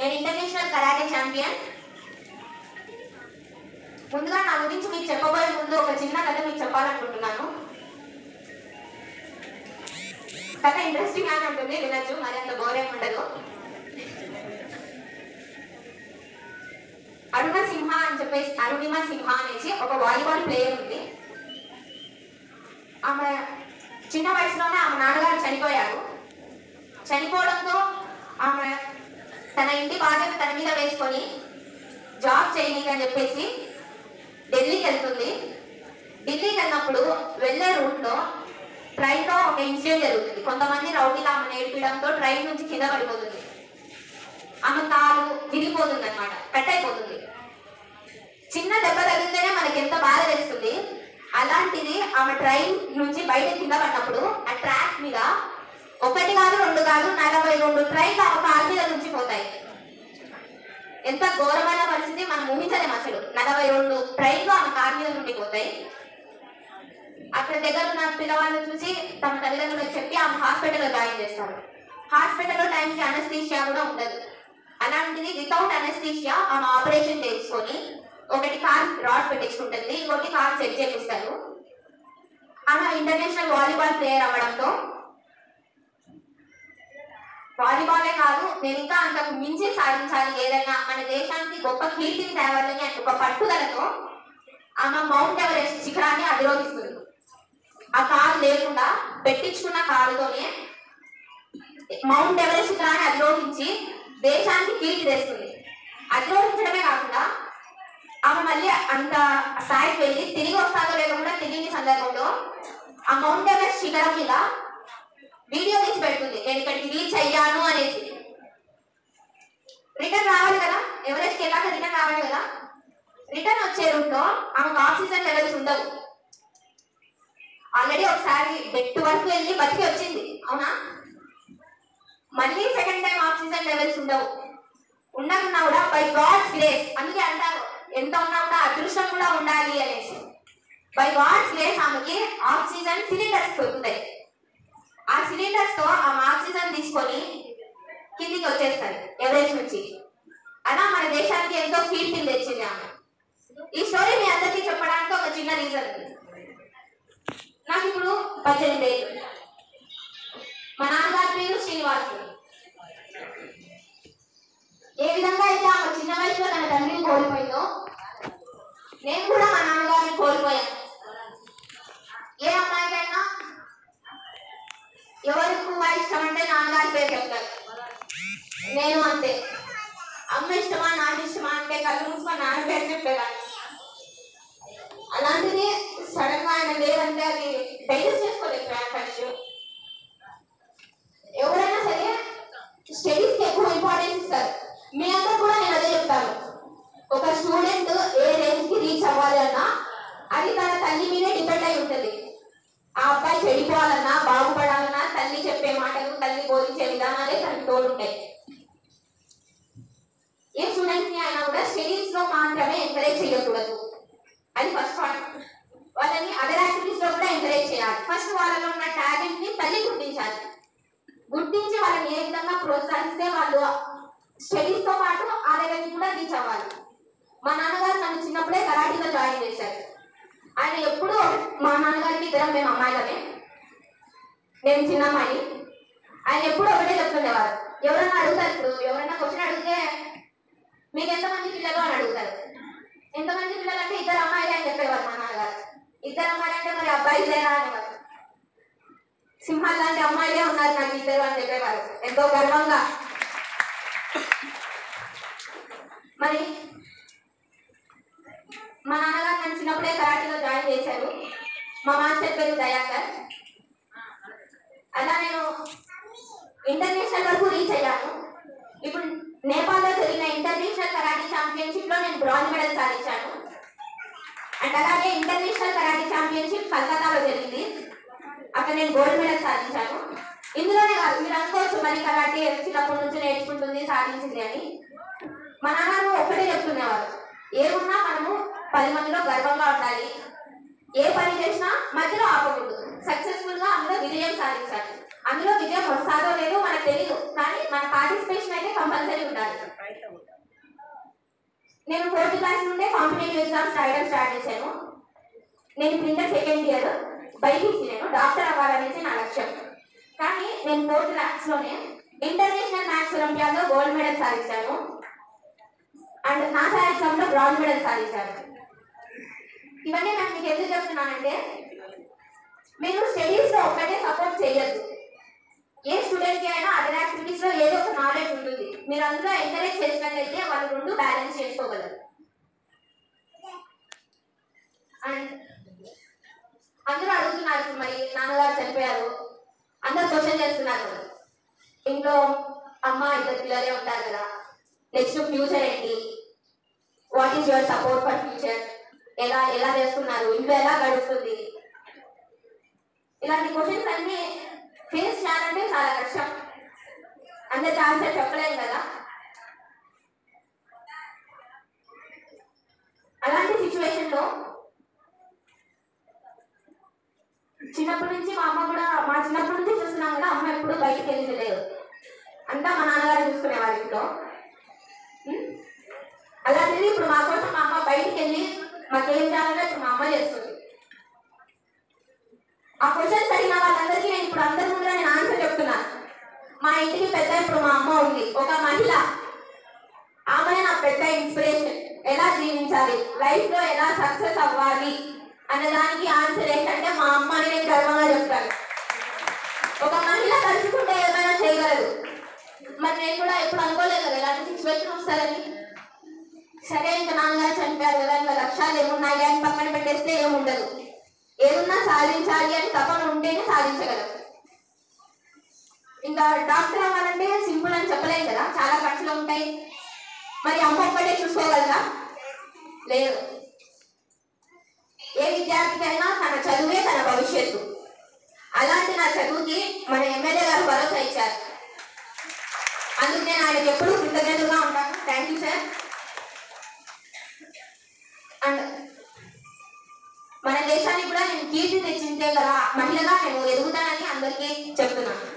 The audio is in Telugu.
నేను ఇంటర్నేషనల్ కరాటే ఛాంపియన్ ముందుగా నా గురించి మీకు చెప్పబోయే ముందు ఒక చిన్న కథ మీకు చెప్పాలనుకుంటున్నాను కథ ఇంట్రెస్టింగ్ గానే ఉంటుంది వినొచ్చు మరి అంత బోరేం ఉండదు అరుణ సింహ అని చెప్పేసి అరుణిమ సింహ అనేసి ఒక వాలీబాల్ ప్లేయర్ ఉంది ఆమె చిన్న వయసులోనే ఆమె నాన్నగారు చనిపోయారు చనిపోవడంతో ఆమె తన ఇంటి బాధ్యత తన మీద వేసుకొని జాబ్ చేయనీకి అని చెప్పేసి ఢిల్లీకి వెళ్తుంది ఢిల్లీకి వెళ్ళినప్పుడు వెళ్ళే రూట్లో ట్రైన్లో ఒక ఇన్సిడెంట్ జరుగుతుంది కొంతమంది రౌడీలు ఆమె నేర్పించడంతో ట్రైన్ నుంచి కింద పడిపోతుంది ఆమె కాలు విరిగిపోతుంది అనమాట కట్ అయిపోతుంది చిన్న దెబ్బ తగిలితేనే మనకి ఎంత బాధ వేస్తుంది అలాంటిది ఆమె ట్రైన్ నుంచి బయట కింద పడినప్పుడు ఆ ట్రాక్ మీద ఒకటి కాదు రెండు కాదు నలభై రెండు ట్రైన్లు ఆమె కాలు మీద నుంచి పోతాయి ఎంత ఘోరమైన పరిస్థితి మనం ఊహించలేము అసలు నలభై రెండు ట్రైన్లు ఆమె కాలు మీద నుండి పోతాయి అక్కడ దగ్గర ఉన్న పిల్లవాళ్ళు చూసి తమ తల్లిదండ్రులకు చెప్పి ఆమె హాస్పిటల్లో జాయిన్ చేస్తారు హాస్పిటల్లో టైంకి అనస్థీషియా కూడా ఉండదు అలాంటిది వితౌట్ అనస్థీషియా ఆమె ఆపరేషన్ చేసుకొని ఒకటి కార్ రాడ్ పెట్టించుకుంటుంది ఇంకోటి కార్ సెట్ చేపిస్తారు ఆమె ఇంటర్నేషనల్ వాలీబాల్ ప్లేయర్ అవ్వడంతో వాలీబాలే కాదు నేను ఇంకా అంతకు మించి సాధించాలి ఏదైనా మన దేశానికి గొప్ప కీర్తిని తేవాలని అంటే ఒక పట్టుదలతో ఆమె మౌంట్ ఎవరెస్ట్ శిఖరాన్ని అధిరోహిస్తుంది ఆ కారు లేకుండా పెట్టించుకున్న కారుతోనే మౌంట్ ఎవరెస్ట్ శిఖరాన్ని అధిరోహించి దేశానికి కీర్తి తెస్తుంది అధిరోహించడమే కాకుండా ఆమె మళ్ళీ అంత స్థాయికి వెళ్ళి తిరిగి వస్తాదో లేదో కూడా తెలియని సందర్భంలో ఆ మౌంట్ ఎవరెస్ట్ శిఖరం మీద వీడియో తీసి పెడుతుంది నేను ఇక్కడికి రీచ్ అయ్యాను అనేసి రిటర్న్ రావాలి కదా ఎవరెస్ట్ వెళ్ళాక రిటర్న్ రావాలి కదా రిటర్న్ వచ్చే రూట్ లో ఆమెకు ఆక్సిజన్ లెవెల్స్ ఉండవు ఆల్రెడీ ఒకసారి బెట్ వరకు వెళ్ళి బతికి వచ్చింది అవునా మళ్ళీ సెకండ్ టైం ఆక్సిజన్ లెవెల్స్ ఉండవు ఉండకున్నా కూడా బై గాడ్స్ గ్రేస్ అందుకే అంటారు ఎంత ఉన్నా కూడా అదృష్టం కూడా ఉండాలి అనేసి బై గాడ్స్ గ్రేస్ ఆమెకి ఆక్సిజన్ సిలిండర్స్ దొరుకుతాయి ఆ సిలిండర్స్ తో ఆమె ఆక్సిజన్ తీసుకొని కిందికి వచ్చేస్తారు ఎవరెస్ట్ నుంచి అలా మన దేశానికి ఎంతో కీర్తిని తెచ్చింది ఆమె ఈ స్టోరీ మీ అందరికీ చెప్పడానికి ఒక చిన్న రీజన్ ఉంది నాకు ఇప్పుడు పద్దెనిమిది ఏళ్ళు మా నాన్నగారి పేరు శ్రీనివాసులు ఏ విధంగా అయితే ఆమె చిన్న వయసులో తన తండ్రిని కోల్పోయిందో నేను కూడా మా నాన్నగారిని కోల్పోయాను ఏ అమ్మాయికైనా ఎవరికి ఎక్కువ ఇష్టం అంటే నాన్నగారి పేరు చెప్తారు నేను అంతే అమ్మ ఇష్టమా నాన్న ఇష్టమా అంటే కళ్ళు మూసుకొని నాన్న పేరు చెప్పేదాన్ని అలాంటిది సడన్ గా ఆయన లేదంటే అది డైజెస్ట్ చేసుకోలేదు ఫస్ట్ ఎవరైనా సరే స్టడీస్ కి ఎక్కువ ఇంపార్టెన్స్ ఇస్తారు మీ అందరు కూడా నేను అదే చెప్తాను ఒక స్టూడెంట్ ఏ రేంజ్ కి రీచ్ అవ్వాలి అన్నా అది తన తల్లి మీదే డిపెండ్ అయి ఉంటుంది ఆ అబ్బాయి చెడిపోవాలన్నా బాగుపడాలన్నా తల్లి చెప్పే మాటలు తల్లి బోధించే విధానాలే తనకి తోడుంటాయి ఏ స్టూడెంట్ ని అయినా కూడా స్టడీస్ లో మాత్రమే ఎంకరేజ్ చేయకూడదు అది ఫస్ట్ పాయింట్ వాళ్ళని అదర్ యాక్టివిటీస్ లో కూడా ఎంకరేజ్ చేయాలి ఫస్ట్ వాళ్ళలో ఉన్న టాలెంట్ ని తల్లి గుర్తించాలి గుర్తించి వాళ్ళని ఏ విధంగా ప్రోత్సహిస్తే వాళ్ళు స్టడీస్ తో పాటు ఆ లెవెల్ కూడా రీచ్ అవ్వాలి మా నాన్నగారు నన్ను చిన్నప్పుడే కరాటీలో జాయిన్ చేశారు ఆయన ఎప్పుడూ మా నాన్నగారికి ఇద్దరం మేము అమ్మాయిలమే నేను చిన్న అమ్మాయి ఆయన ఎప్పుడు ఒకటే చెప్తుండేవారు ఎవరైనా అడుగుతారు ఇప్పుడు ఎవరైనా క్వశ్చన్ అడిగితే మీకు ఎంతమంది పిల్లలు అని అడుగుతారు ఎంతమంది పిల్లలు అంటే ఇద్దరు అమ్మాయిలే అని చెప్పేవారు మా నాన్నగారు ఇద్దరు అమ్మాయిలు అంటే మరి అబ్బాయి లేరా అనేవారు సింహాలు లాంటి అమ్మాయిలే ఉన్నారు నాకు ఇద్దరు అని చెప్పేవారు ఎంతో గర్వంగా మరి మా నాన్నగారు నన్ను చిన్నప్పుడే కరాటీలో జాయిన్ చేశారు మా మాస్టర్ పేరు దయాకర్ అలా నేను ఇంటర్నేషనల్ వరకు రీచ్ అయ్యాను ఇప్పుడు నేపాల్లో జరిగిన ఇంటర్నేషనల్ కరాటీ ఛాంపియన్షిప్ లో నేను బ్రాంజ్ మెడల్ సాధించాను అండ్ అలాగే ఇంటర్నేషనల్ కరాటీ ఛాంపియన్షిప్ కలకత్తాలో జరిగింది అక్కడ నేను గోల్డ్ మెడల్ సాధించాను ఇందులోనే కాదు మీరు అనుకోవచ్చు మరి కరాటీ చిన్నప్పటి నుంచి నేర్చుకుంటుంది సాధించింది అని మా నాన్నగారు ఒకటే చెప్తున్నవారు ఏమున్నా మనము పది మందిలో గర్వంగా ఉండాలి ఏ పని చేసినా మధ్యలో ఆపకూడదు సక్సెస్ఫుల్ గా అందులో విజయం సాధించాలి అందులో విజయం వస్తాదో లేదో మనకు తెలియదు కానీ మన పార్టిసిపేషన్ అయితే కంపల్సరీ ఉండాలి నేను ఫోర్త్ క్లాస్ నుండే కాంపిటేటివ్ ఎగ్జామ్స్ రాయడం స్టార్ట్ చేశాను నేను ఇప్పుడు ఇంటర్ సెకండ్ ఇయర్ బైపీసీ నేను డాక్టర్ అవ్వాలనేసి నా లక్ష్యం కానీ నేను ఫోర్త్ క్లాస్ లోనే ఇంటర్నేషనల్ మ్యాథ్స్ ఒలింపియాడ్లో గోల్డ్ మెడల్ సాధించాను అండ్ నాసా ఎగ్జామ్ లో బ్రాంజ్ మెడల్ సాధించాను ఇవన్నీ నేను మీకు ఎందుకు చెప్తున్నానంటే మీరు స్టడీస్ లో ఒక్కటే సపోర్ట్ చేయొద్దు ఏ స్టూడెంట్ కి అయినా అదర్ యాక్టివిటీస్ లో ఏదో ఒక నాలెడ్జ్ ఉంటుంది మీరు అందులో ఎంకరేజ్ చేసినట్లయితే వాళ్ళు రెండు బ్యాలెన్స్ చేసుకోగలరు అండ్ అందరూ అడుగుతున్నారు ఇప్పుడు మరి నాన్నగారు చనిపోయారు అందరు క్వశ్చన్ చేస్తున్నారు కదా. ఇంట్లో అమ్మ ఇద్దరు పిల్లలే ఉంటారు కదా నెక్స్ట్ ఫ్యూచర్ ఏంటి what is your support for future ఎలా ఎలా చేస్తున్నారు ఇంట్లో ఎలా గడుస్తుంది ఇలాంటి క్వశ్చన్స్ అన్ని ఫేస్ చేయాలంటే చాలా కష్టం అందరికి ఆన్సర్ చెప్పలేము కదా అలాంటి సిచ్యువేషన్ లో చిన్నప్పటి నుంచి మా అమ్మ కూడా మా చిన్నప్పటి నుంచి చూస్తున్నాం కదా అమ్మ ఎప్పుడు బయటికి వెళ్ళలేదు అంతా మా నాన్నగారు చూసుకునేవారు ఇంట్లో ఉం? అలాంటిది ఇప్పుడు మా కోసం మా అమ్మ బయటికి వెళ్ళి మాకేం చేయాలన్నా ఇప్పుడు మా అమ్మ చేస్తుంది ఆ క్వశ్చన్స్ అడిగిన వాళ్ళందరికీ నేను ఇప్పుడు అందరి ముందర నేను ఆన్సర్ చెప్తున్నాను మా ఇంటికి పెద్ద ఇప్పుడు మా అమ్మ ఉంది ఒక మహిళ ఆమె నా పెద్ద ఇన్స్పిరేషన్ ఎలా జీవించాలి లైఫ్ లో ఎలా సక్సెస్ అవ్వాలి అనే దానికి ఆన్సర్ ఏంటంటే మా అమ్మ అని నేను గర్వంగా చెప్తాను ఒక మహిళ తలుచుకుంటే ఏమైనా చేయగలదు మరి నేను కూడా ఎప్పుడు అనుకోలేదు కదా ఇలాంటి సిచ్యువేషన్ వస్తారని సరే ఇంకా నాన్నగారు చనిపోయారు కదా ఇంకా లక్ష్యాలు ఏమున్నాయి అని పక్కన పెట్టేస్తే ఏముండదు ఏమున్నా సాధించాలి అని తపన ఉంటేనే సాధించగలం ఇంకా డాక్టర్ అవ్వాలంటే సింపుల్ అని చెప్పలేం కదా చాలా ఖర్చులు ఉంటాయి మరి అమ్మ ఒక్కటే చూసుకోగలరా లేదు ఏ విద్యార్థికైనా తన చదువే తన భవిష్యత్తు అలాంటి నా చదువుకి మన ఎమ్మెల్యే గారు భరోసా ఇచ్చారు అందుకు నేను ఆయనకి ఎప్పుడూ కృతజ్ఞతగా ఉంటాను థ్యాంక్ యూ సార్ అండ్ మన దేశానికి కూడా నేను కీర్తి తెచ్చిందే కదా మహిళగా నేను ఎదుగుతానని అందరికీ చెప్తున్నాను